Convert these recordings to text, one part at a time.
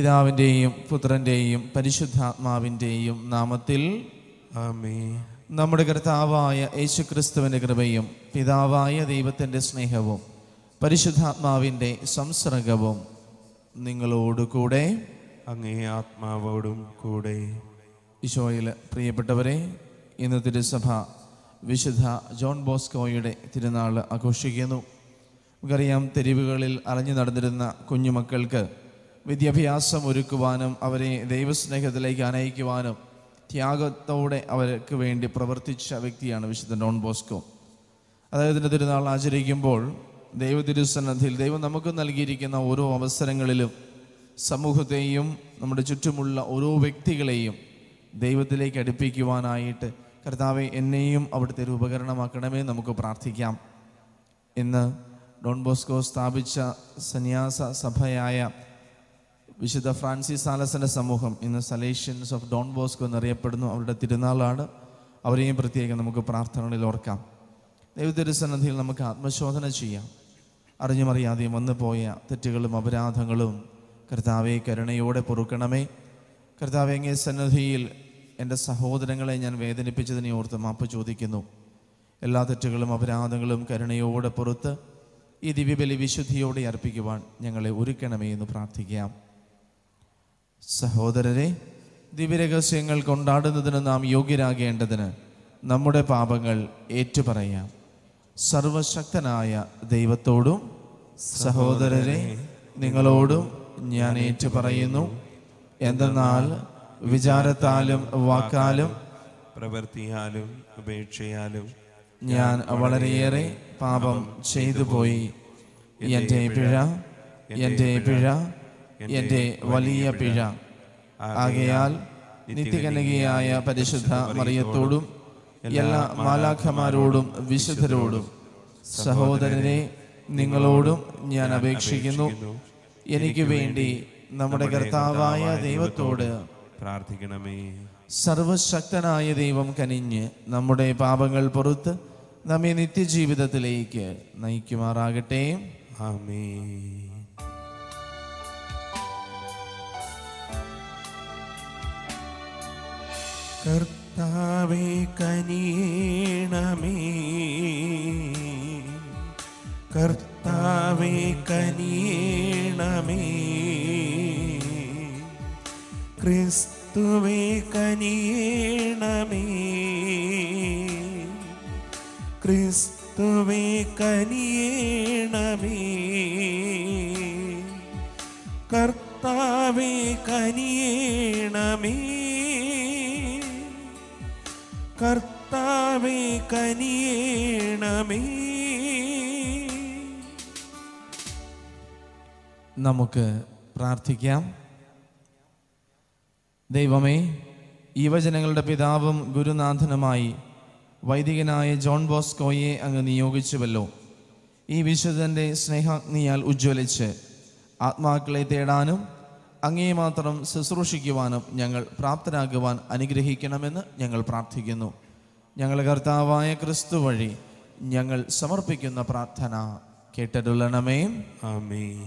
പിതാവിൻ്റെയും പുത്രൻ്റെയും പരിശുദ്ധാത്മാവിൻ്റെയും നാമത്തിൽ ആമേ നമ്മുടെ കർത്താവായ യേശുക്രിസ്തുവിൻ്റെ കൃപയും പിതാവായ ദൈവത്തിൻ്റെ സ്നേഹവും പരിശുദ്ധാത്മാവിൻ്റെ സംസർഗവും നിങ്ങളോട് കൂടെ അങ്ങേ ആത്മാവോടും കൂടെ ഈശോയിൽ പ്രിയപ്പെട്ടവരെ ഇന്ന് തിരുസഭ വിശുദ്ധ ജോൺ ബോസ്കോയുടെ തിരുനാൾ ആഘോഷിക്കുന്നു നമുക്കറിയാം തെരുവുകളിൽ അലഞ്ഞു നടന്നിരുന്ന കുഞ്ഞുമക്കൾക്ക് വിദ്യാഭ്യാസം ഒരുക്കുവാനും അവരെ ദൈവസ്നേഹത്തിലേക്ക് അനയിക്കുവാനും ത്യാഗത്തോടെ അവർക്ക് വേണ്ടി പ്രവർത്തിച്ച വ്യക്തിയാണ് വിശുദ്ധ ഡോൺ ബോസ്കോ അദ്ദേഹത്തിൻ്റെ തിരുനാൾ ആചരിക്കുമ്പോൾ ദൈവ തിരുസന്നദ്ധിയിൽ ദൈവം നമുക്ക് നൽകിയിരിക്കുന്ന ഓരോ അവസരങ്ങളിലും സമൂഹത്തെയും നമ്മുടെ ചുറ്റുമുള്ള ഓരോ വ്യക്തികളെയും ദൈവത്തിലേക്ക് അടുപ്പിക്കുവാനായിട്ട് കർത്താവെ എന്നെയും അവിടുത്തെ ഒരു ഉപകരണമാക്കണമേ നമുക്ക് പ്രാർത്ഥിക്കാം ഇന്ന് ഡോൺ ബോസ്കോ സ്ഥാപിച്ച സന്യാസ സഭയായ വിശുദ്ധ ഫ്രാൻസിസ് സാലസിൻ്റെ സമൂഹം ഇന്ന് സലേഷ്യൻസ് ഓഫ് ഡോൺ ബോസ്കോ എന്നറിയപ്പെടുന്നു അവരുടെ തിരുനാളാണ് അവരെയും പ്രത്യേകം നമുക്ക് പ്രാർത്ഥനകളിൽ ഓർക്കാം ദൈവത്തിരുസന്നദ്ധിയിൽ നമുക്ക് ആത്മശോധന ചെയ്യാം അറിഞ്ഞും അറിയാതെയും വന്നു പോയ തെറ്റുകളും അപരാധങ്ങളും കർത്താവെ കരുണയോടെ പൊറുക്കണമേ കർത്താവെ അങ്ങേ സന്നദ്ധിയിൽ എൻ്റെ സഹോദരങ്ങളെ ഞാൻ വേദനിപ്പിച്ചതിനെ ഓർത്ത് മാപ്പ് ചോദിക്കുന്നു എല്ലാ തെറ്റുകളും അപരാധങ്ങളും കരുണയോടെ പുറത്ത് ഈ ദിവ്യബലി വിശുദ്ധിയോടെ അർപ്പിക്കുവാൻ ഞങ്ങളെ ഒരുക്കണമേ എന്ന് പ്രാർത്ഥിക്കാം സഹോദരരെ ദിവ്യരഹസ്യങ്ങൾ കൊണ്ടാടുന്നതിന് നാം യോഗ്യരാകേണ്ടതിന് നമ്മുടെ പാപങ്ങൾ ഏറ്റുപറയാം സർവശക്തനായ ദൈവത്തോടും സഹോദരരെ നിങ്ങളോടും ഞാൻ ഏറ്റുപറയുന്നു എന്തെന്നാൽ വിചാരത്താലും വാക്കാലും പ്രവൃത്തിയാലും ഉപേക്ഷയാലും ഞാൻ വളരെയേറെ പാപം ചെയ്തു പോയി എൻ്റെ പിഴ എൻ്റെ പിഴ എൻ്റെ വലിയ പിഴ ആകയാൽ നിത്യകനകയായ പരിശുദ്ധ മറിയത്തോടും എല്ലാ മാലാഖമാരോടും വിശുദ്ധരോടും സഹോദരനെ നിങ്ങളോടും ഞാൻ അപേക്ഷിക്കുന്നു എനിക്ക് വേണ്ടി നമ്മുടെ കർത്താവായ ദൈവത്തോട് പ്രാർത്ഥിക്കണമേ സർവശക്തനായ ദൈവം കനിഞ്ഞ് നമ്മുടെ പാപങ്ങൾ പുറത്ത് നമ്മെ നിത്യജീവിതത്തിലേക്ക് നയിക്കുമാറാകട്ടെ ആമേ കർത്താവേ കനിയണമേ കർത്താവേ കനിയണമേ ക്രിസ്തുവേ കനിയണമേ ക്രിസ്തുവേ കനിയണമേ കർത്താവേ കനിയണമേ കർത്താവേ കനിയണമേ നമുക്ക് പ്രാർത്ഥിക്കാം ദൈവമേ യുവജനങ്ങളുടെ പിതാവും ഗുരുനാഥനുമായി വൈദികനായ ജോൺ ബോസ്കോയെ അങ്ങ് നിയോഗിച്ചുവല്ലോ ഈ വിശുദ്ധൻ്റെ സ്നേഹാഗ്നിയാൽ ഉജ്ജ്വലിച്ച് ആത്മാക്കളെ തേടാനും അങ്ങേ മാത്രം ശുശ്രൂഷിക്കുവാനും ഞങ്ങൾ പ്രാപ്തരാകുവാൻ അനുഗ്രഹിക്കണമെന്ന് ഞങ്ങൾ പ്രാർത്ഥിക്കുന്നു ഞങ്ങൾ കർത്താവായ ക്രിസ്തു വഴി ഞങ്ങൾ സമർപ്പിക്കുന്ന പ്രാർത്ഥന കേട്ടരുള്ളണമേ ആമേൻ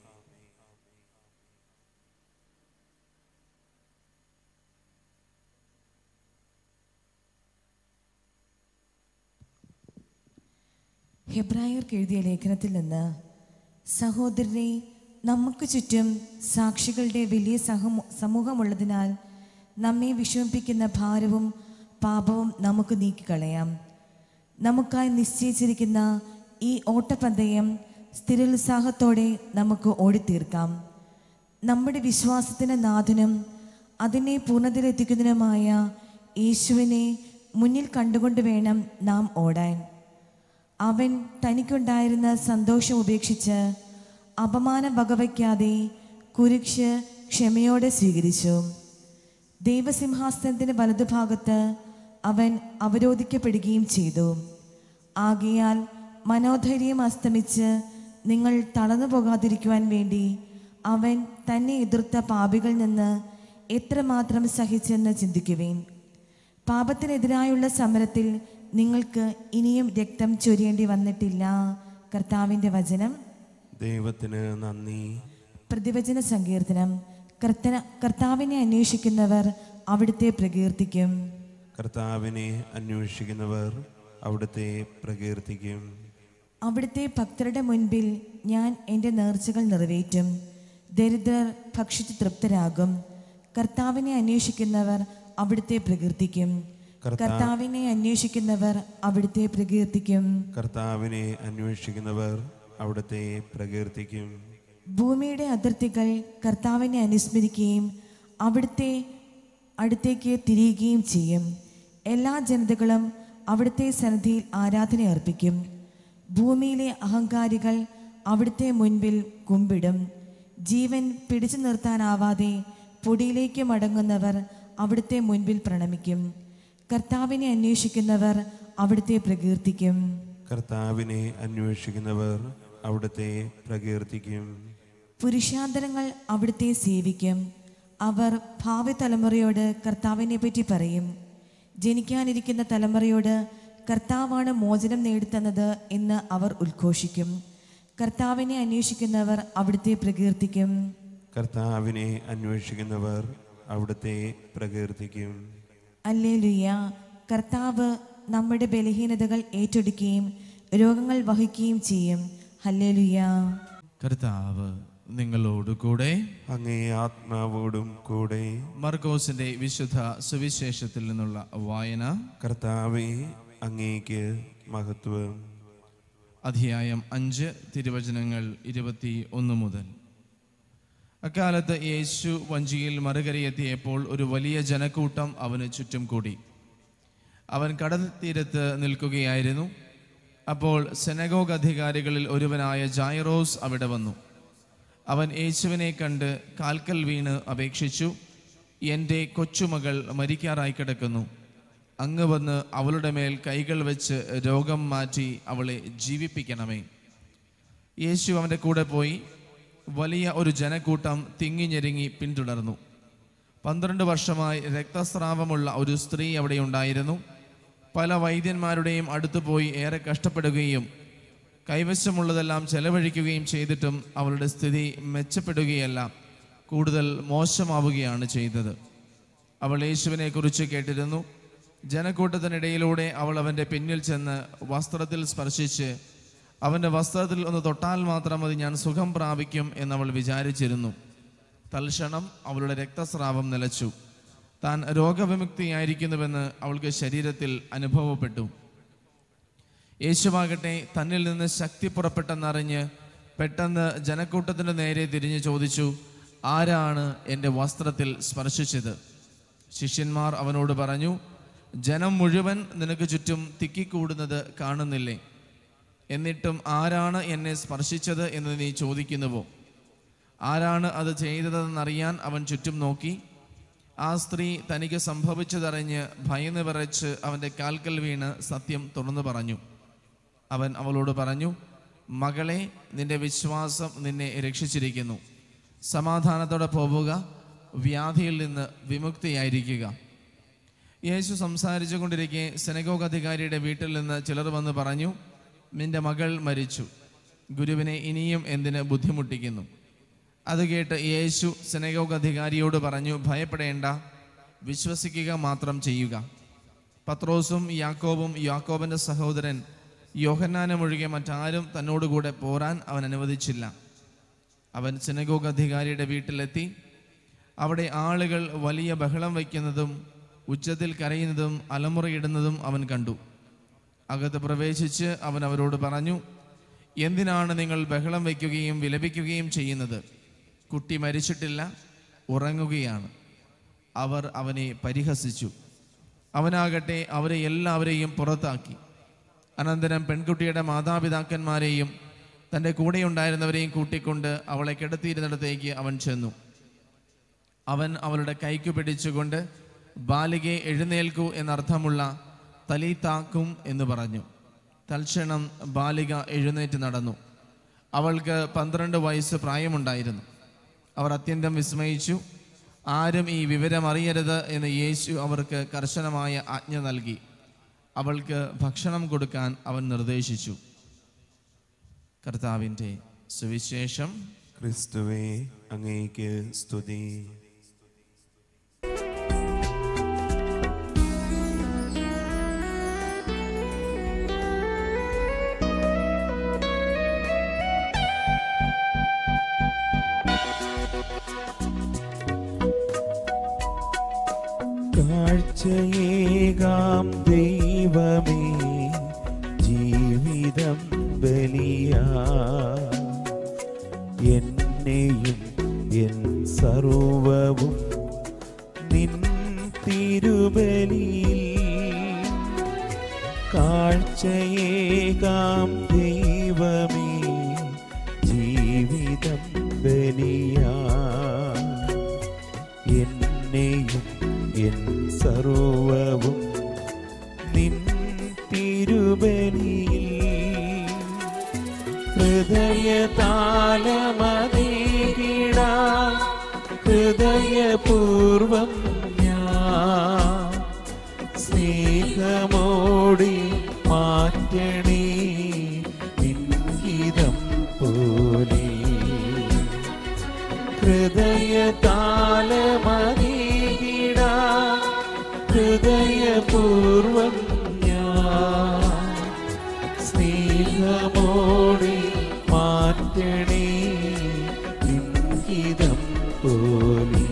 ഹെബ്രായർക്ക് എഴുതിയ ലേഖനത്തിൽ നിന്ന് സഹോദരനെ നമുക്ക് ചുറ്റും സാക്ഷികളുടെ വലിയ സഹമു സമൂഹമുള്ളതിനാൽ നമ്മെ വിഷമിപ്പിക്കുന്ന ഭാരവും പാപവും നമുക്ക് നീക്കിക്കളയാം നമുക്കായി നിശ്ചയിച്ചിരിക്കുന്ന ഈ ഓട്ടപന്തയം സ്ഥിരോത്സാഹത്തോടെ നമുക്ക് ഓടിത്തീർക്കാം നമ്മുടെ വിശ്വാസത്തിന് നാഥനും അതിനെ പൂർണ്ണതയിലെത്തിക്കുന്നതിനുമായ യേശുവിനെ മുന്നിൽ കണ്ടുകൊണ്ട് വേണം നാം ഓടാൻ അവൻ തനിക്കുണ്ടായിരുന്ന സന്തോഷം ഉപേക്ഷിച്ച് അപമാനം വകവയ്ക്കാതെ കുരിശ് ക്ഷമയോടെ സ്വീകരിച്ചു ദൈവസിംഹാസനത്തിന്റെ വലതുഭാഗത്ത് അവൻ അവരോധിക്കപ്പെടുകയും ചെയ്തു ആകയാൽ മനോധൈര്യം അസ്തമിച്ച് നിങ്ങൾ തളർന്നു പോകാതിരിക്കുവാൻ വേണ്ടി അവൻ തന്നെ എതിർത്ത പാപികളിൽ നിന്ന് എത്രമാത്രം സഹിച്ചെന്ന് ചിന്തിക്കുവേൻ പാപത്തിനെതിരായുള്ള സമരത്തിൽ നിങ്ങൾക്ക് ഇനിയും രക്തം ചൊരിയേണ്ടി വന്നിട്ടില്ല കർത്താവിൻ്റെ വചനം ദൈവത്തിന് നന്ദി പ്രതിവചന സങ്കീർത്തനം കർത്തന കർത്താവിനെ അന്വേഷിക്കുന്നവർ അവിടുത്തെ പ്രകീർത്തിക്കും കർത്താവിനെ അന്വേഷിക്കുന്നവർ അവിടുത്തെ പ്രകീർത്തിക്കും അവിടുത്തെ ഭക്തരുടെ മുൻപിൽ ഞാൻ എൻ്റെ നേർച്ചകൾ നിറവേറ്റും ദരിദ്രർ ഭക്ഷിച്ച് തൃപ്തരാകും കർത്താവിനെ അന്വേഷിക്കുന്നവർ അവിടുത്തെ പ്രകീർത്തിക്കും കർത്താവിനെ അന്വേഷിക്കുന്നവർ അവിടുത്തെ പ്രകീർത്തിക്കും കർത്താവിനെ അന്വേഷിക്കുന്നവർ അവിടുത്തെ പ്രകീർത്തിക്കും ഭൂമിയുടെ അതിർത്തികൾ കർത്താവിനെ അനുസ്മരിക്കുകയും അവിടുത്തെ അടുത്തേക്ക് തിരിയുകയും ചെയ്യും എല്ലാ ജനതകളും അവിടുത്തെ സന്നിധിയിൽ ആരാധന അർപ്പിക്കും ഭൂമിയിലെ അഹങ്കാരികൾ അവിടുത്തെ മുൻപിൽ കുമ്പിടും ജീവൻ പിടിച്ചു നിർത്താനാവാതെ പൊടിയിലേക്ക് മടങ്ങുന്നവർ അവിടുത്തെ മുൻപിൽ പ്രണമിക്കും കർത്താവിനെ അന്വേഷിക്കുന്നവർ അവിടുത്തെ പ്രകീർത്തിക്കും കർത്താവിനെ അന്വേഷിക്കുന്നവർ അവിടുത്തെ പ്രകീർത്തിക്കും പുരുഷാന്തരങ്ങൾ അവിടുത്തെ സേവിക്കും അവർ ഭാവി തലമുറയോട് കർത്താവിനെ പറ്റി പറയും ജനിക്കാനിരിക്കുന്ന തലമുറയോട് കർത്താവാണ് മോചനം നേടിത്തന്നത് എന്ന് അവർ ഉദ്ഘോഷിക്കും കർത്താവിനെ അന്വേഷിക്കുന്നവർ അവിടുത്തെ പ്രകീർത്തിക്കും കർത്താവിനെ അന്വേഷിക്കുന്നവർ അവിടുത്തെ പ്രകീർത്തിക്കും അല്ലേലുയ്യ കർത്താവ് നമ്മുടെ ബലഹീനതകൾ ഏറ്റെടുക്കുകയും രോഗങ്ങൾ വഹിക്കുകയും ചെയ്യും ഹല്ലേലുയ്യ കർത്താവ് നിങ്ങളോട് കൂടെ അങ്ങേ ആത്മാവോടും കൂടെ മർക്കോസിന്റെ വിശുദ്ധ സുവിശേഷത്തിൽ നിന്നുള്ള വായന കർത്താവെ അങ്ങേക്ക് മഹത്വം അധ്യായം അഞ്ച് തിരുവചനങ്ങൾ ഇരുപത്തി ഒന്ന് മുതൽ അക്കാലത്ത് യേശു വഞ്ചിയിൽ മറുകരയെത്തിയപ്പോൾ ഒരു വലിയ ജനക്കൂട്ടം അവന് ചുറ്റും കൂടി അവൻ കടൽ തീരത്ത് നിൽക്കുകയായിരുന്നു അപ്പോൾ സെനഗോഗ് അധികാരികളിൽ ഒരുവനായ ജായറോസ് അവിടെ വന്നു അവൻ യേശുവിനെ കണ്ട് കാൽക്കൽ വീണ് അപേക്ഷിച്ചു എൻ്റെ കൊച്ചുമകൾ മരിക്കാറായി കിടക്കുന്നു അങ്ങ് വന്ന് അവളുടെ മേൽ കൈകൾ വെച്ച് രോഗം മാറ്റി അവളെ ജീവിപ്പിക്കണമേ യേശു അവൻ്റെ കൂടെ പോയി വലിയ ഒരു ജനക്കൂട്ടം തിങ്ങിഞ്ഞെരുങ്ങി പിന്തുടർന്നു പന്ത്രണ്ട് വർഷമായി രക്തസ്രാവമുള്ള ഒരു സ്ത്രീ അവിടെ ഉണ്ടായിരുന്നു പല വൈദ്യന്മാരുടെയും അടുത്ത് പോയി ഏറെ കഷ്ടപ്പെടുകയും കൈവശമുള്ളതെല്ലാം ചെലവഴിക്കുകയും ചെയ്തിട്ടും അവളുടെ സ്ഥിതി മെച്ചപ്പെടുകയല്ല കൂടുതൽ മോശമാവുകയാണ് ചെയ്തത് അവൾ യേശുവിനെ കുറിച്ച് കേട്ടിരുന്നു ജനക്കൂട്ടത്തിനിടയിലൂടെ അവൾ അവൻ്റെ പിന്നിൽ ചെന്ന് വസ്ത്രത്തിൽ സ്പർശിച്ച് അവൻ്റെ വസ്ത്രത്തിൽ ഒന്ന് തൊട്ടാൽ മാത്രം മതി ഞാൻ സുഖം പ്രാപിക്കും എന്നവൾ വിചാരിച്ചിരുന്നു തൽക്ഷണം അവളുടെ രക്തസ്രാവം നിലച്ചു താൻ രോഗവിമുക്തിയായിരിക്കുന്നുവെന്ന് അവൾക്ക് ശരീരത്തിൽ അനുഭവപ്പെട്ടു യേശുവാകട്ടെ തന്നിൽ നിന്ന് ശക്തി പുറപ്പെട്ടെന്നറിഞ്ഞ് പെട്ടെന്ന് ജനക്കൂട്ടത്തിൻ്റെ നേരെ തിരിഞ്ഞു ചോദിച്ചു ആരാണ് എൻ്റെ വസ്ത്രത്തിൽ സ്പർശിച്ചത് ശിഷ്യന്മാർ അവനോട് പറഞ്ഞു ജനം മുഴുവൻ നിനക്ക് ചുറ്റും തിക്കിക്കൂടുന്നത് കാണുന്നില്ലേ എന്നിട്ടും ആരാണ് എന്നെ സ്പർശിച്ചത് എന്ന് നീ ചോദിക്കുന്നുവോ ആരാണ് അത് ചെയ്തതെന്നറിയാൻ അവൻ ചുറ്റും നോക്കി ആ സ്ത്രീ തനിക്ക് സംഭവിച്ചതറിഞ്ഞ് ഭയന്ന് വിറച്ച് അവൻ്റെ കാൽക്കൽ വീണ് സത്യം തുറന്നു പറഞ്ഞു അവൻ അവളോട് പറഞ്ഞു മകളെ നിന്റെ വിശ്വാസം നിന്നെ രക്ഷിച്ചിരിക്കുന്നു സമാധാനത്തോടെ പോവുക വ്യാധിയിൽ നിന്ന് വിമുക്തിയായിരിക്കുക യേശു സംസാരിച്ചു കൊണ്ടിരിക്കെ സെനഗോഗ് അധികാരിയുടെ വീട്ടിൽ നിന്ന് ചിലർ വന്ന് പറഞ്ഞു നിന്റെ മകൾ മരിച്ചു ഗുരുവിനെ ഇനിയും എന്തിന് ബുദ്ധിമുട്ടിക്കുന്നു അത് കേട്ട് യേശു സെനഗോഗ് അധികാരിയോട് പറഞ്ഞു ഭയപ്പെടേണ്ട വിശ്വസിക്കുക മാത്രം ചെയ്യുക പത്രോസും യാക്കോബും യാക്കോബിൻ്റെ സഹോദരൻ യോഹന്നാനും ഒഴികെ മറ്റാരും തന്നോടുകൂടെ പോരാൻ അവൻ അനുവദിച്ചില്ല അവൻ സെനഗോഗ് അധികാരിയുടെ വീട്ടിലെത്തി അവിടെ ആളുകൾ വലിയ ബഹളം വയ്ക്കുന്നതും ഉച്ചത്തിൽ കരയുന്നതും അലമുറയിടുന്നതും അവൻ കണ്ടു അകത്ത് പ്രവേശിച്ച് അവൻ അവരോട് പറഞ്ഞു എന്തിനാണ് നിങ്ങൾ ബഹളം വയ്ക്കുകയും വിലപിക്കുകയും ചെയ്യുന്നത് കുട്ടി മരിച്ചിട്ടില്ല ഉറങ്ങുകയാണ് അവർ അവനെ പരിഹസിച്ചു അവനാകട്ടെ അവരെ എല്ലാവരെയും പുറത്താക്കി അനന്തരം പെൺകുട്ടിയുടെ മാതാപിതാക്കന്മാരെയും തൻ്റെ കൂടെയുണ്ടായിരുന്നവരെയും കൂട്ടിക്കൊണ്ട് അവളെ കിടത്തിയിരുന്നിടത്തേക്ക് അവൻ ചെന്നു അവൻ അവളുടെ കൈക്കു പിടിച്ചുകൊണ്ട് ബാലികെ എഴുന്നേൽക്കൂ എന്നർത്ഥമുള്ള തലീതാക്കും എന്ന് പറഞ്ഞു തൽക്ഷണം ബാലിക എഴുന്നേറ്റ് നടന്നു അവൾക്ക് പന്ത്രണ്ട് വയസ്സ് പ്രായമുണ്ടായിരുന്നു അവർ അത്യന്തം വിസ്മയിച്ചു ആരും ഈ വിവരം അറിയരുത് എന്ന് യേശു അവർക്ക് കർശനമായ ആജ്ഞ നൽകി അവൾക്ക് ഭക്ഷണം കൊടുക്കാൻ അവൻ നിർദ്ദേശിച്ചു കർത്താവിൻ്റെ സുവിശേഷം ക്രിസ്തുവേ അങ്ങേക്ക് സ്തുതി കാഴ്ചയേകാം ദൈവമേ ജീവിതം ബലിയാ എന്നെയും എൻ സർവവും നിൻ തിരുബലിയിൽ കാഴ്ചയേകാം ദൈവമേ ജീവിതം ബലിയാ എന്നെയും എൻ സർവവും നിൻ തിരുബലിയിൽ ഹൃദയതാലമതീകിട ഹൃദയപൂർവം ഞാൻ സ്നേഹമോടി മാറ്റണേ നിൻഹിതം പോലെ ഹൃദയതാലമതീകിട ഹൃദയപൂർവം ഞാൻ സ്നേഹമോടി മാറ്റണേ നിൻഹിതം പോലെ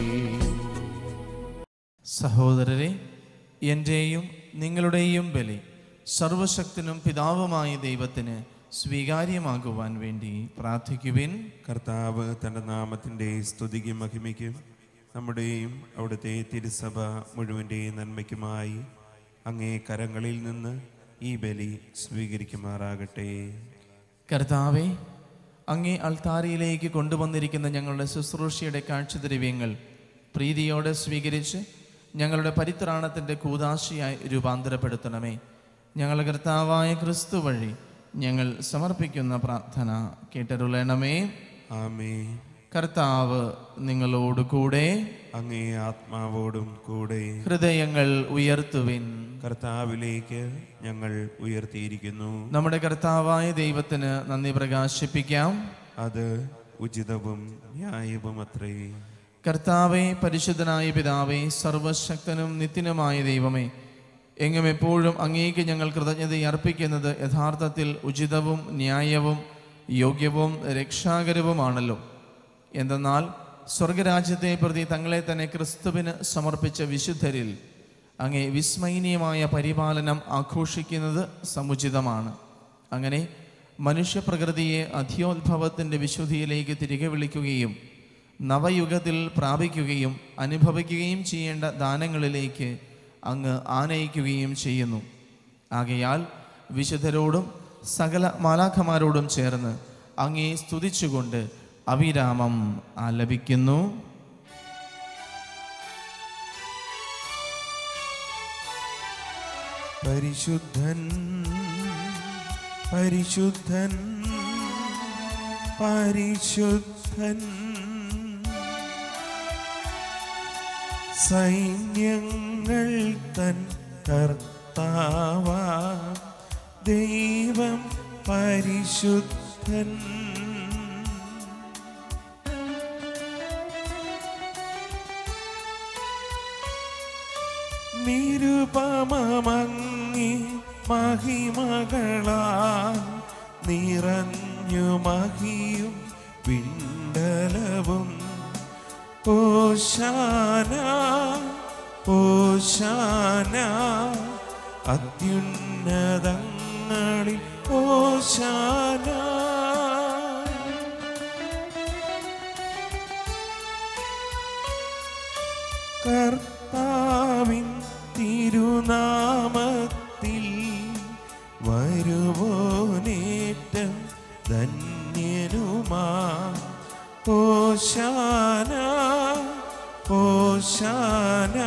സഹോദരരെ എൻ്റെയും നിങ്ങളുടെയും ബലി സർവശക്തനും പിതാവുമായ ദൈവത്തിന് സ്വീകാര്യമാകുവാൻ വേണ്ടി പ്രാർത്ഥിക്കുവിൻ കർത്താവ് തൻ്റെ നാമത്തിൻ്റെ സ്തുതിക്കും മഹിമയ്ക്കും നമ്മുടെയും അവിടുത്തെ തിരുസഭ മുഴുവൻ്റെയും നന്മയ്ക്കുമായി അങ്ങേ കരങ്ങളിൽ നിന്ന് ഈ ബലി സ്വീകരിക്കുമാറാകട്ടെ കർത്താവെ അങ്ങേ അൾത്താരിയിലേക്ക് കൊണ്ടുവന്നിരിക്കുന്ന ഞങ്ങളുടെ ശുശ്രൂഷയുടെ കാഴ്ചദ്രവ്യങ്ങൾ പ്രീതിയോടെ സ്വീകരിച്ച് ഞങ്ങളുടെ പരിത്രാണത്തിൻ്റെ കൂതാശിയായി രൂപാന്തരപ്പെടുത്തണമേ ഞങ്ങളുടെ കർത്താവായ ക്രിസ്തു വഴി ഞങ്ങൾ സമർപ്പിക്കുന്ന പ്രാർത്ഥന കേട്ടരുളണമേ ആമേ കർത്താവ് നിങ്ങളോട് കൂടെ അങ്ങേ ആത്മാവോടും കൂടെ ഹൃദയങ്ങൾ ഉയർത്തുവിൻ കർത്താവിലേക്ക് ഞങ്ങൾ ഉയർത്തിയിരിക്കുന്നു നമ്മുടെ കർത്താവായ ദൈവത്തിന് നന്ദി പ്രകാശിപ്പിക്കാം അത് ഉചിതവും ന്യായവും അത്രേ കർത്താവെ പരിശുദ്ധനായ പിതാവേ സർവശക്തനും നിത്യനുമായ ദൈവമേ എങ്ങും എപ്പോഴും അങ്ങേക്ക് ഞങ്ങൾ കൃതജ്ഞത അർപ്പിക്കുന്നത് യഥാർത്ഥത്തിൽ ഉചിതവും ന്യായവും യോഗ്യവും രക്ഷാകരവുമാണല്ലോ എന്തെന്നാൽ സ്വർഗരാജ്യത്തെ പ്രതി തങ്ങളെ തന്നെ ക്രിസ്തുവിന് സമർപ്പിച്ച വിശുദ്ധരിൽ അങ്ങേ വിസ്മയനീയമായ പരിപാലനം ആഘോഷിക്കുന്നത് സമുചിതമാണ് അങ്ങനെ മനുഷ്യപ്രകൃതിയെ അധ്യോത്ഭവത്തിൻ്റെ വിശുദ്ധിയിലേക്ക് തിരികെ വിളിക്കുകയും നവയുഗത്തിൽ പ്രാപിക്കുകയും അനുഭവിക്കുകയും ചെയ്യേണ്ട ദാനങ്ങളിലേക്ക് അങ്ങ് ആനയിക്കുകയും ചെയ്യുന്നു ആകയാൽ വിശുദ്ധരോടും സകല മാലാഖമാരോടും ചേർന്ന് അങ്ങേ സ്തുതിച്ചുകൊണ്ട് അവിരാമം ആലപിക്കുന്നു പരിശുദ്ധൻ പരിശുദ്ധൻ പരിശുദ്ധൻ സൈന്യങ്ങൾ തൻ കർത്താവ ദൈവം പരിശുദ്ധൻ നിരുപമങ്ങി മഹിമകളാൽ നിറഞ്ഞു മഹിയും പിണ്ടലവും ഓശാന ഓശാന അത്യുന്നതങ്ങളിൽ ഓശാന കർത്താവിൻ തിരുനാമത്തിൽ വരുവോനേറ്റം ധന്യനുമാ ഓശാന ഓശാന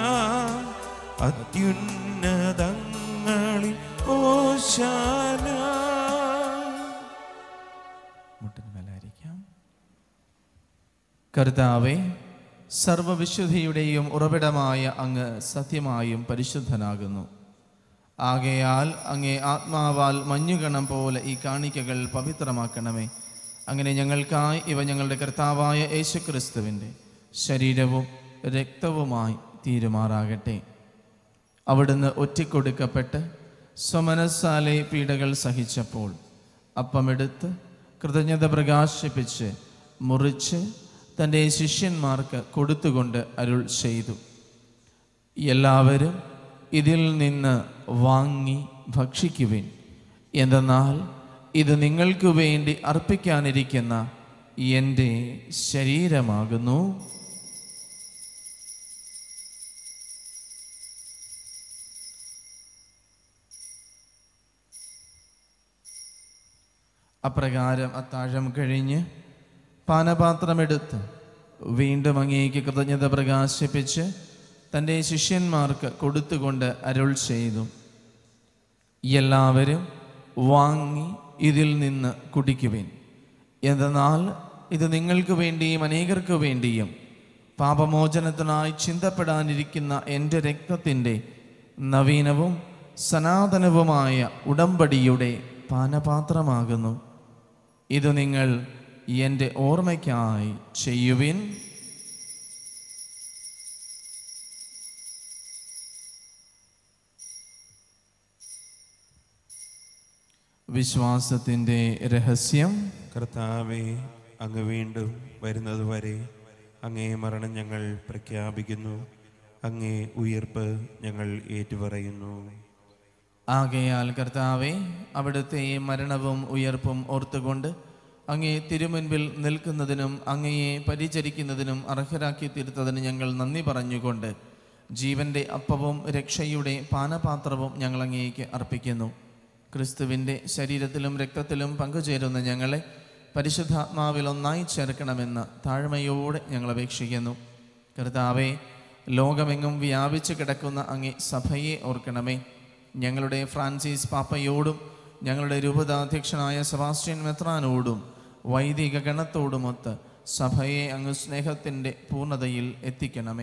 അത്യുന്നതങ്ങളിൽ ഓശാന മുട്ടിന് മേലായിരിക്കാം കർത്താവെ സർവവിശുദ്ധിയുടെയും ഉറവിടമായ അങ്ങ് സത്യമായും പരിശുദ്ധനാകുന്നു ആകയാൽ അങ്ങേ ആത്മാവാൽ മഞ്ഞുകണം പോലെ ഈ കാണിക്കകൾ പവിത്രമാക്കണമേ അങ്ങനെ ഞങ്ങൾക്കായി ഇവ ഞങ്ങളുടെ കർത്താവായ യേശുക്രിസ്തുവിൻ്റെ ശരീരവും രക്തവുമായി തീരുമാറാകട്ടെ അവിടുന്ന് ഒറ്റിക്കൊടുക്കപ്പെട്ട് സ്വമനസ്സാലെ പീഡകൾ സഹിച്ചപ്പോൾ അപ്പമെടുത്ത് കൃതജ്ഞത പ്രകാശിപ്പിച്ച് മുറിച്ച് തൻ്റെ ശിഷ്യന്മാർക്ക് കൊടുത്തുകൊണ്ട് അരുൾ ചെയ്തു എല്ലാവരും ഇതിൽ നിന്ന് വാങ്ങി ഭക്ഷിക്കുവിൻ എന്തെന്നാൽ ഇത് നിങ്ങൾക്ക് വേണ്ടി അർപ്പിക്കാനിരിക്കുന്ന എൻ്റെ ശരീരമാകുന്നു അപ്രകാരം അത്താഴം കഴിഞ്ഞ് പാനപാത്രമെടുത്ത് വീണ്ടും അങ്ങേക്ക് കൃതജ്ഞത പ്രകാശിപ്പിച്ച് തൻ്റെ ശിഷ്യന്മാർക്ക് കൊടുത്തുകൊണ്ട് അരുൾ ചെയ്തു എല്ലാവരും വാങ്ങി ഇതിൽ നിന്ന് കുടിക്കുവിൻ എന്തെന്നാൽ ഇത് നിങ്ങൾക്ക് വേണ്ടിയും അനേകർക്ക് വേണ്ടിയും പാപമോചനത്തിനായി ചിന്തപ്പെടാനിരിക്കുന്ന എൻ്റെ രക്തത്തിൻ്റെ നവീനവും സനാതനവുമായ ഉടമ്പടിയുടെ പാനപാത്രമാകുന്നു ഇത് നിങ്ങൾ എൻ്റെ ഓർമ്മയ്ക്കായി ചെയ്യുവിൻ വിശ്വാസത്തിൻ്റെ രഹസ്യം കർത്താവെ അങ്ങ് വീണ്ടും വരുന്നതുവരെ അങ്ങേ മരണം ഞങ്ങൾ പ്രഖ്യാപിക്കുന്നു അങ്ങേ ഉയർപ്പ് ഞങ്ങൾ ഏറ്റുപറയുന്നു ആകയാൽ കർത്താവെ അവിടുത്തെ മരണവും ഉയർപ്പും ഓർത്തുകൊണ്ട് അങ്ങേ തിരുമുൻപിൽ നിൽക്കുന്നതിനും അങ്ങയെ പരിചരിക്കുന്നതിനും അർഹരാക്കി തീർത്തതിന് ഞങ്ങൾ നന്ദി പറഞ്ഞുകൊണ്ട് ജീവന്റെ അപ്പവും രക്ഷയുടെ പാനപാത്രവും ഞങ്ങൾ അങ്ങേക്ക് അർപ്പിക്കുന്നു ക്രിസ്തുവിൻ്റെ ശരീരത്തിലും രക്തത്തിലും പങ്കുചേരുന്ന ഞങ്ങളെ പരിശുദ്ധാത്മാവിൽ ഒന്നായി ചേർക്കണമെന്ന് താഴ്മയോടെ ഞങ്ങൾ അപേക്ഷിക്കുന്നു കർത്താവെ ലോകമെങ്ങും വ്യാപിച്ചു കിടക്കുന്ന അങ്ങേ സഭയെ ഓർക്കണമേ ഞങ്ങളുടെ ഫ്രാൻസിസ് പാപ്പയോടും ഞങ്ങളുടെ രൂപതാധ്യക്ഷനായ സെബാസ്റ്റ്യൻ മെത്രാനോടും വൈദിക ഗണത്തോടുമൊത്ത് സഭയെ അങ്ങ് സ്നേഹത്തിൻ്റെ പൂർണ്ണതയിൽ എത്തിക്കണമേ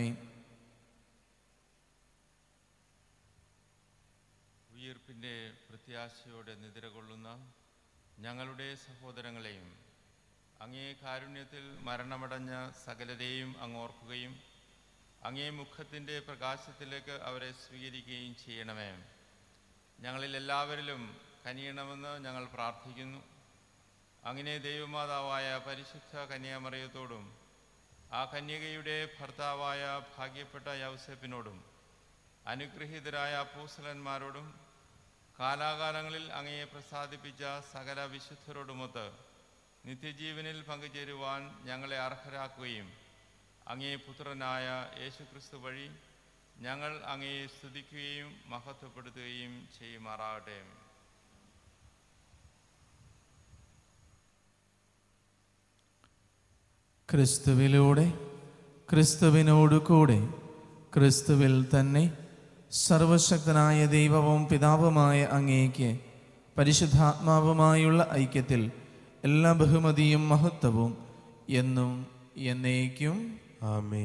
ഉയർപ്പിൻ്റെ പ്രത്യാശയോടെ നിദ്രകൊള്ളുന്ന ഞങ്ങളുടെ സഹോദരങ്ങളെയും അങ്ങേ കാരുണ്യത്തിൽ മരണമടഞ്ഞ സകലരെയും അങ്ങ് ഓർക്കുകയും അങ്ങേ മുഖത്തിൻ്റെ പ്രകാശത്തിലേക്ക് അവരെ സ്വീകരിക്കുകയും ചെയ്യണമേ ഞങ്ങളിൽ എല്ലാവരിലും കനിയണമെന്ന് ഞങ്ങൾ പ്രാർത്ഥിക്കുന്നു അങ്ങനെ ദൈവമാതാവായ പരിശുദ്ധ കന്യാമറിയത്തോടും ആ കന്യകയുടെ ഭർത്താവായ ഭാഗ്യപ്പെട്ട യൗസേപ്പിനോടും അനുഗ്രഹീതരായ അപ്പൂസലന്മാരോടും കാലാകാലങ്ങളിൽ അങ്ങയെ പ്രസാദിപ്പിച്ച സകല വിശുദ്ധരോടുമൊത്ത് നിത്യജീവനിൽ പങ്കുചേരുവാൻ ഞങ്ങളെ അർഹരാക്കുകയും അങ്ങേ പുത്രനായ യേശുക്രിസ്തു വഴി ഞങ്ങൾ അങ്ങയെ സ്തുതിക്കുകയും മഹത്വപ്പെടുത്തുകയും ചെയ്യുമാറാകട്ടെ ക്രിസ്തുവിലൂടെ ക്രിസ്തുവിനോട് കൂടെ ക്രിസ്തുവിൽ തന്നെ സർവശക്തനായ ദൈവവും പിതാവുമായ അങ്ങേക്ക് പരിശുദ്ധാത്മാവുമായുള്ള ഐക്യത്തിൽ എല്ലാ ബഹുമതിയും മഹത്വവും എന്നും എന്നേക്കും ആമേ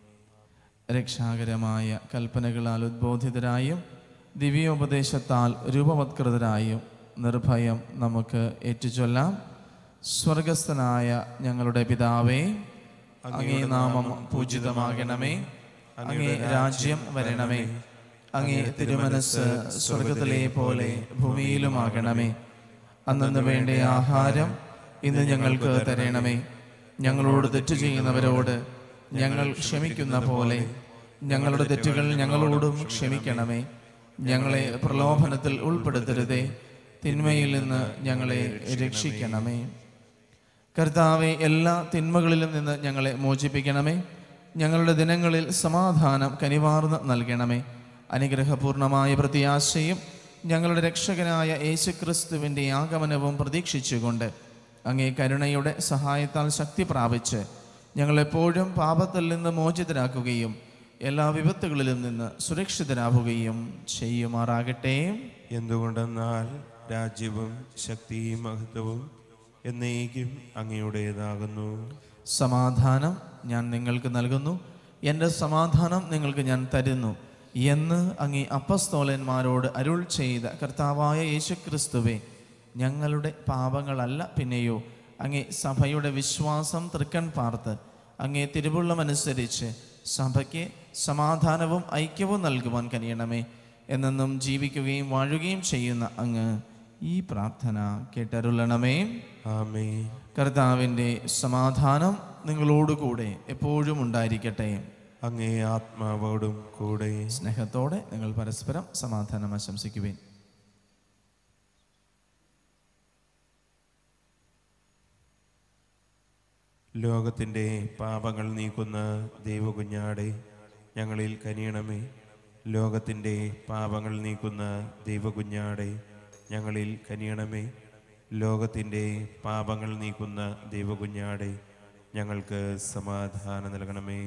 രക്ഷാകരമായ കൽപ്പനകളാൽ ഉദ്ബോധിതരായും ദിവ്യോപദേശത്താൽ രൂപവത്കൃതരായും നിർഭയം നമുക്ക് ഏറ്റുചൊല്ലാം സ്വർഗസ്ഥനായ ഞങ്ങളുടെ പിതാവേ അങ്ങേ നാമം പൂജിതമാകണമേ അങ്ങേ രാജ്യം വരണമേ അങ്ങേ തിരുമനസ് സ്വർഗത്തിലെ പോലെ ഭൂമിയിലുമാകണമേ അന്നു വേണ്ട ആഹാരം ഇന്ന് ഞങ്ങൾക്ക് തരണമേ ഞങ്ങളോട് തെറ്റ് ചെയ്യുന്നവരോട് ഞങ്ങൾ ക്ഷമിക്കുന്ന പോലെ ഞങ്ങളുടെ തെറ്റുകൾ ഞങ്ങളോടും ക്ഷമിക്കണമേ ഞങ്ങളെ പ്രലോഭനത്തിൽ ഉൾപ്പെടുത്തരുതേ തിന്മയിൽ നിന്ന് ഞങ്ങളെ രക്ഷിക്കണമേ കർത്താവെ എല്ലാ തിന്മകളിലും നിന്ന് ഞങ്ങളെ മോചിപ്പിക്കണമേ ഞങ്ങളുടെ ദിനങ്ങളിൽ സമാധാനം കനിവാർന്ന് നൽകണമേ അനുഗ്രഹപൂർണമായ പ്രത്യാശയും ഞങ്ങളുടെ രക്ഷകനായ യേശുക്രിസ്തുവിൻ്റെ ആഗമനവും പ്രതീക്ഷിച്ചുകൊണ്ട് അങ്ങേ കരുണയുടെ സഹായത്താൽ ശക്തി പ്രാപിച്ച് ഞങ്ങളെപ്പോഴും പാപത്തിൽ നിന്ന് മോചിതരാക്കുകയും എല്ലാ വിപത്തുകളിലും നിന്ന് സുരക്ഷിതരാകുകയും ചെയ്യുമാറാകട്ടെ എന്തുകൊണ്ടെന്നാൽ രാജ്യവും ശക്തിയും മഹത്വവും എന്നേക്കും അങ്ങയുടേതാകുന്നു സമാധാനം ഞാൻ നിങ്ങൾക്ക് നൽകുന്നു എൻ്റെ സമാധാനം നിങ്ങൾക്ക് ഞാൻ തരുന്നു എന്ന് അങ്ങേ അപ്പസ്തോലന്മാരോട് അരുൾ ചെയ്ത കർത്താവായ യേശുക്രിസ്തുവെ ഞങ്ങളുടെ പാപങ്ങളല്ല പിന്നെയോ അങ്ങേ സഭയുടെ വിശ്വാസം തൃക്കൺ പാർത്ത് അങ്ങേ തിരുവുള്ളമനുസരിച്ച് സഭയ്ക്ക് സമാധാനവും ഐക്യവും നൽകുവാൻ കഴിയണമേ എന്നെന്നും ജീവിക്കുകയും വാഴുകയും ചെയ്യുന്ന അങ്ങ് ഈ പ്രാർത്ഥന കേട്ടരുളണമേ ആമേ കർത്താവിൻ്റെ സമാധാനം നിങ്ങളോടുകൂടെ എപ്പോഴും ഉണ്ടായിരിക്കട്ടെ അങ്ങേ ആത്മാവോടും കൂടെ സ്നേഹത്തോടെ നിങ്ങൾ പരസ്പരം സമാധാനം ആശംസിക്കുവേൻ ലോകത്തിൻ്റെ പാപങ്ങൾ നീക്കുന്ന ദൈവകുഞ്ഞാടെ ഞങ്ങളിൽ കനിയണമേ ലോകത്തിൻ്റെ പാപങ്ങൾ നീക്കുന്ന ദൈവകുഞ്ഞാടെ ഞങ്ങളിൽ കനിയണമേ ലോകത്തിൻ്റെ പാപങ്ങൾ നീക്കുന്ന ദൈവകുഞ്ഞാടെ ഞങ്ങൾക്ക് സമാധാനം നൽകണമേ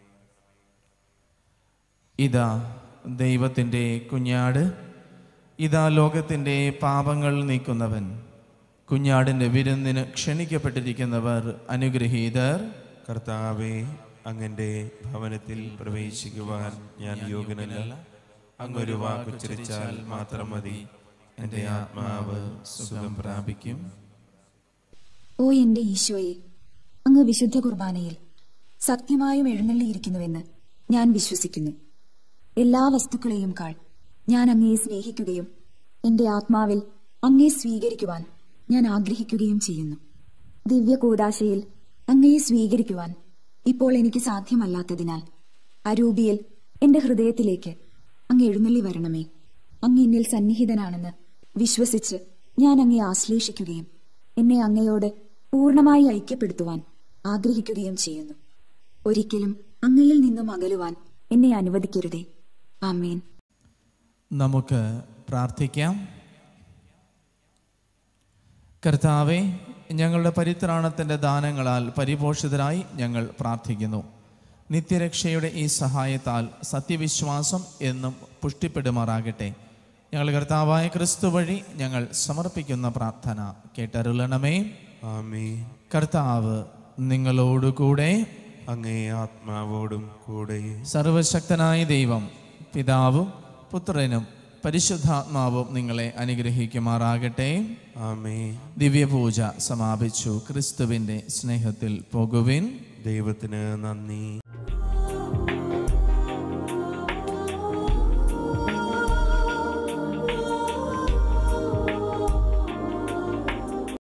ഇതാ ദൈവത്തിൻ്റെ കുഞ്ഞാട് ഇതാ ലോകത്തിൻ്റെ പാപങ്ങൾ നീക്കുന്നവൻ കുഞ്ഞാടിൻ്റെ വിരുന്നിന് ക്ഷണിക്കപ്പെട്ടിരിക്കുന്നവർ അനുഗ്രഹീതർ കർത്താവെ അങ്ങൻ്റെ ഭവനത്തിൽ പ്രവേശിക്കുവാൻ ഞാൻ യോഗ്യനല്ല അങ്ങൊരു വാക്കുച്ചരിച്ചാൽ മാത്രം മതി എൻ്റെ ആത്മാവ് സുഖം പ്രാപിക്കും ഓ എന്റെ ഈശോയെ അങ്ങ് വിശുദ്ധ കുർബാനയിൽ സത്യമായും എഴുന്നള്ളിയിരിക്കുന്നുവെന്ന് ഞാൻ വിശ്വസിക്കുന്നു എല്ലാ വസ്തുക്കളെയും കാൾ ഞാൻ അങ്ങയെ സ്നേഹിക്കുകയും എന്റെ ആത്മാവിൽ അങ്ങയെ സ്വീകരിക്കുവാൻ ഞാൻ ആഗ്രഹിക്കുകയും ചെയ്യുന്നു ദിവ്യ കൂടാശയിൽ അങ്ങയെ സ്വീകരിക്കുവാൻ ഇപ്പോൾ എനിക്ക് സാധ്യമല്ലാത്തതിനാൽ അരൂപിയിൽ എന്റെ ഹൃദയത്തിലേക്ക് അങ്ങ് എഴുന്നള്ളി വരണമേ അങ്ങ് എന്നിൽ സന്നിഹിതനാണെന്ന് വിശ്വസിച്ച് ഞാൻ അങ്ങയെ ആശ്ലേഷിക്കുകയും എന്നെ അങ്ങയോട് പൂർണ്ണമായി ഐക്യപ്പെടുത്തുവാൻ ആഗ്രഹിക്കുകയും ചെയ്യുന്നു ഒരിക്കലും അങ്ങയിൽ നിന്നും അകലുവാൻ എന്നെ അനുവദിക്കരുതേ ആമേൻ നമുക്ക് പ്രാർത്ഥിക്കാം കർത്താവെ ഞങ്ങളുടെ പരിത്രാണത്തിൻ്റെ ദാനങ്ങളാൽ പരിപോഷിതരായി ഞങ്ങൾ പ്രാർത്ഥിക്കുന്നു നിത്യരക്ഷയുടെ ഈ സഹായത്താൽ സത്യവിശ്വാസം എന്നും പുഷ്ടിപ്പെടുമാറാകട്ടെ ഞങ്ങൾ കർത്താവായ ക്രിസ്തു വഴി ഞങ്ങൾ സമർപ്പിക്കുന്ന പ്രാർത്ഥന കേട്ടരുളണമേ ആമേ കർത്താവ് നിങ്ങളോടുകൂടെ അങ്ങേ ആത്മാവോടും കൂടെ സർവശക്തനായ ദൈവം പിതാവും പുത്രനും പരിശുദ്ധാത്മാവും നിങ്ങളെ അനുഗ്രഹിക്കുമാറാകട്ടെ ആമേ ദിവ്യപൂജ സമാപിച്ചു ക്രിസ്തുവിൻ്റെ സ്നേഹത്തിൽ പോകുവിൻ ദൈവത്തിന് നന്ദി